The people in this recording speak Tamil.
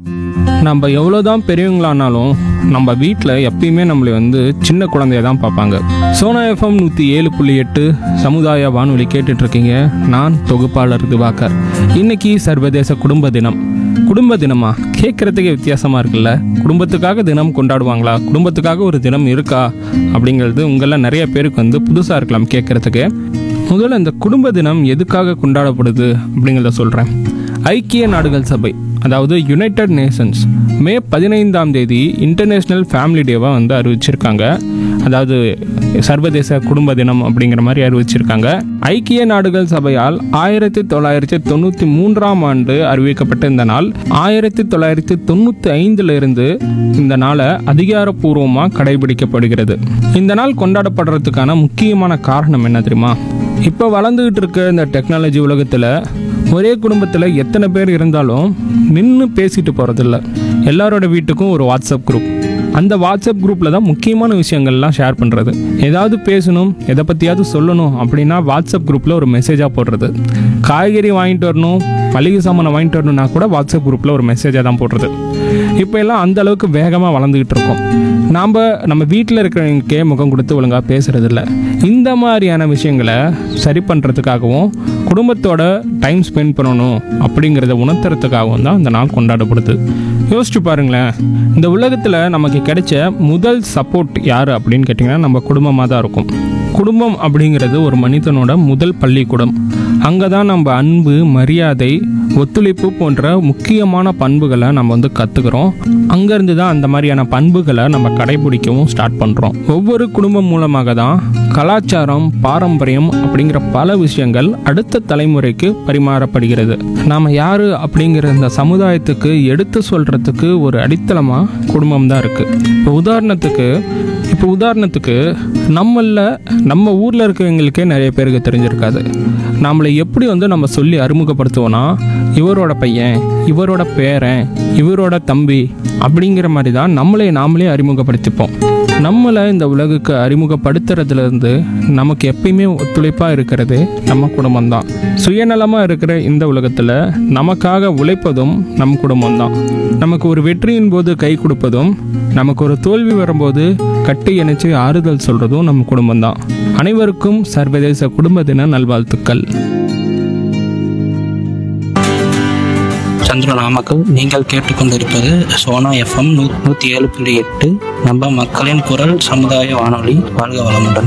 நம்ம எவ்வளோதான் பெரியவங்களானாலும் நம்ம வீட்டில் எப்பயுமே நம்மளை வந்து சின்ன குழந்தைய தான் பார்ப்பாங்க சோனா எஃப்எம் நூற்றி ஏழு புள்ளி எட்டு சமுதாய வானொலி கேட்டுட்டு இருக்கீங்க நான் தொகுப்பாளர் திவாகர் இன்னைக்கு சர்வதேச குடும்ப தினம் குடும்ப தினமா கேட்குறதுக்கே வித்தியாசமாக இருக்குல்ல குடும்பத்துக்காக தினம் கொண்டாடுவாங்களா குடும்பத்துக்காக ஒரு தினம் இருக்கா அப்படிங்கிறது உங்களில் நிறைய பேருக்கு வந்து புதுசாக இருக்கலாம் கேட்குறதுக்கு முதல்ல இந்த குடும்ப தினம் எதுக்காக கொண்டாடப்படுது அப்படிங்கிறத சொல்கிறேன் ஐக்கிய நாடுகள் சபை அதாவது யுனைடெட் நேஷன்ஸ் மே பதினைந்தாம் தேதி இன்டர்நேஷ்னல் ஃபேமிலி டேவாக வந்து அறிவிச்சிருக்காங்க அதாவது சர்வதேச குடும்ப தினம் அப்படிங்கிற மாதிரி அறிவிச்சிருக்காங்க ஐக்கிய நாடுகள் சபையால் ஆயிரத்தி தொள்ளாயிரத்தி தொண்ணூற்றி மூன்றாம் ஆண்டு அறிவிக்கப்பட்ட இந்த நாள் ஆயிரத்தி தொள்ளாயிரத்தி தொண்ணூற்றி ஐந்துல இருந்து இந்த நாளை அதிகாரப்பூர்வமாக கடைபிடிக்கப்படுகிறது இந்த நாள் கொண்டாடப்படுறதுக்கான முக்கியமான காரணம் என்ன தெரியுமா இப்போ வளர்ந்துகிட்டு இருக்க இந்த டெக்னாலஜி உலகத்தில் ஒரே குடும்பத்தில் எத்தனை பேர் இருந்தாலும் நின்று பேசிட்டு போகிறதில்ல எல்லாரோட வீட்டுக்கும் ஒரு வாட்ஸ்அப் குரூப் அந்த வாட்ஸ்அப் குரூப்பில் தான் முக்கியமான விஷயங்கள்லாம் ஷேர் பண்ணுறது ஏதாவது பேசணும் எதை பற்றியாவது சொல்லணும் அப்படின்னா வாட்ஸ்அப் குரூப்பில் ஒரு மெசேஜாக போடுறது காய்கறி வாங்கிட்டு வரணும் மளிகை சாமானை வாங்கிட்டு வரணும்னா கூட வாட்ஸ்அப் குரூப்பில் ஒரு மெசேஜாக தான் போடுறது இப்போ எல்லாம் அந்த அளவுக்கு வேகமாக வளர்ந்துக்கிட்டு இருக்கோம் நாம் நம்ம வீட்டில் இருக்கிறவங்களுக்கே முகம் கொடுத்து ஒழுங்காக பேசுகிறதில்ல இந்த மாதிரியான விஷயங்களை சரி பண்ணுறதுக்காகவும் குடும்பத்தோட டைம் ஸ்பெண்ட் பண்ணணும் அப்படிங்கிறத உணர்த்துறதுக்காகவும் தான் இந்த நாள் கொண்டாடப்படுது யோசிச்சு பாருங்களேன் இந்த உலகத்தில் நமக்கு கிடைச்ச முதல் சப்போர்ட் யார் அப்படின்னு கேட்டிங்கன்னா நம்ம குடும்பமாக தான் இருக்கும் குடும்பம் அப்படிங்கிறது ஒரு மனிதனோட முதல் பள்ளிக்கூடம் அங்கே தான் நம்ம அன்பு மரியாதை ஒத்துழைப்பு போன்ற முக்கியமான பண்புகளை நம்ம வந்து கற்றுக்குறோம் அங்கேருந்து தான் அந்த மாதிரியான பண்புகளை நம்ம கடைபிடிக்கவும் ஸ்டார்ட் பண்ணுறோம் ஒவ்வொரு குடும்பம் மூலமாக தான் கலாச்சாரம் பாரம்பரியம் அப்படிங்கிற பல விஷயங்கள் அடுத்த தலைமுறைக்கு பரிமாறப்படுகிறது நாம் யார் அப்படிங்கிற இந்த சமுதாயத்துக்கு எடுத்து சொல்கிறதுக்கு ஒரு அடித்தளமாக குடும்பம் தான் இருக்குது இப்போ உதாரணத்துக்கு இப்போ உதாரணத்துக்கு நம்மள நம்ம ஊரில் இருக்கிறவங்களுக்கே நிறைய பேருக்கு தெரிஞ்சிருக்காது நம்மளை எப்படி வந்து நம்ம சொல்லி அறிமுகப்படுத்துவோன்னா இவரோட பையன் இவரோட பேரன் இவரோட தம்பி அப்படிங்கிற மாதிரி தான் நம்மளை நாமளே அறிமுகப்படுத்திப்போம் நம்மளை இந்த உலகுக்கு அறிமுகப்படுத்துறதுலேருந்து நமக்கு எப்பயுமே ஒத்துழைப்பாக இருக்கிறது நம்ம குடும்பம் தான் சுயநலமாக இருக்கிற இந்த உலகத்தில் நமக்காக உழைப்பதும் நம் குடும்பம் தான் நமக்கு ஒரு வெற்றியின் போது கை கொடுப்பதும் நமக்கு ஒரு தோல்வி வரும்போது கட்டி இணைச்சு ஆறுதல் சொல்கிறதும் நம்ம குடும்பம் தான் அனைவருக்கும் சர்வதேச குடும்ப தின நல்வாழ்த்துக்கள் சந்திர நாமக்கல் நீங்கள் கேட்டுக்கொண்டிருப்பது சோனா எஃப்எம் நூ நூற்றி ஏழு புள்ளி எட்டு நம்ம மக்களின் குரல் சமுதாய வானொலி வாழ்க வளமுடன்